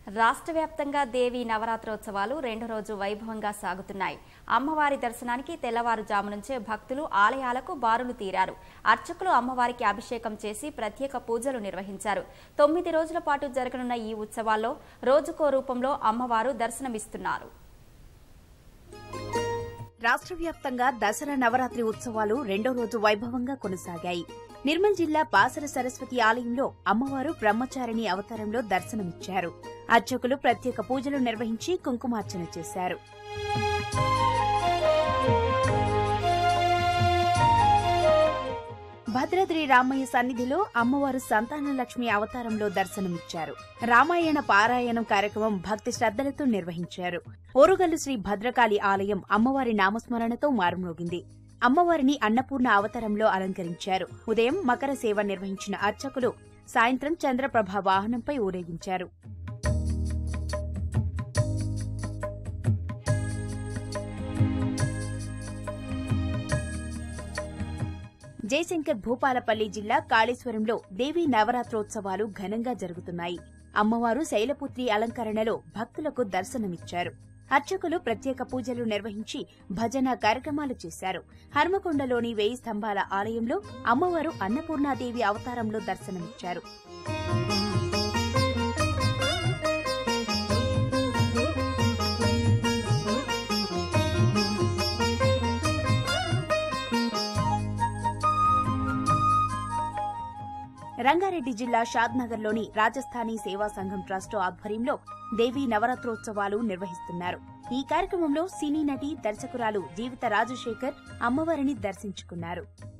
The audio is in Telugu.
రాష్ట్ర వ్యాప్తంగా దేవి నవరాత్రోత్సవాలు రెండో రోజు వైభవంగా సాగుతున్నాయి అమ్మవారి దర్శనానికి తెల్లవారుజాము నుంచే భక్తులు ఆలయాలకు బారులు తీరారు అర్చకులు అమ్మవారికి అభిషేకం చేసి ప్రత్యేక పూజలు నిర్వహించారు తొమ్మిది రోజుల పాటు జరగనున్న ఈ ఉత్సవాల్లో రోజుకో రూపంలో అమ్మవారు దర్శనమిస్తున్నారు రాష్ట్ర వ్యాప్తంగా దసరా నవరాత్రి ఉత్సవాలు రెండో రోజు వైభవంగా కొనసాగాయి నిర్మల్ జిల్లా బాసర సరస్వతి ఆలయంలో అమ్మవారు బ్రహ్మచారిణి అవతారంలో దర్శనమిచ్చారు అర్చకులు ప్రత్యేక పూజలు నిర్వహించి కుంకుమార్చన చేశారు భద్రాద్రి రామయ్య సన్నిధిలో అమ్మవారు సంతాన లక్ష్మి అవతారంలో దర్శనమిచ్చారు రామాయణ పారాయణం కార్యక్రమం భక్తి శ్రద్ధలతో నిర్వహించారు ఓరుగల్లు శ్రీ భద్రకాళి ఆలయం అమ్మవారి నామస్మరణతో మారుమోగింది అమ్మవారిని అన్నపూర్ణ అవతారంలో అలంకరించారు ఉదయం మకర సేవ నిర్వహించిన అర్చకులు సాయంత్రం చంద్రప్రభ వాహనంపై ఊరేగించారు జయశంకర్ భూపాలపల్లి జిల్లా కాళేశ్వరంలో దేవీ నవరాత్రోత్సవాలు ఘనంగా జరుగుతున్నాయి అమ్మవారు శైలపుత్రి అలంకరణలో భక్తులకు దర్శనమిచ్చారు అర్చకులు ప్రత్యేక పూజలు నిర్వహించి భజన కార్యక్రమాలు చేశారు హర్మకొండలోని వేయి స్తంభాల ఆలయంలో అమ్మవారు అన్నపూర్ణాదేవి అవతారంలో దర్శనమిచ్చారు రంగారెడ్డి జిల్లా షాద్నగర్లోని రాజస్థానీ సేవా సంఘం ట్రస్ట్ ఆధ్వర్యంలో దేవీ నవరాత్రోత్సవాలు నిర్వహిస్తున్నారు ఈ కార్యక్రమంలో సినీ నటి దర్శకురాలు జీవిత రాజశేఖర్ అమ్మవారిని దర్శించుకున్నారు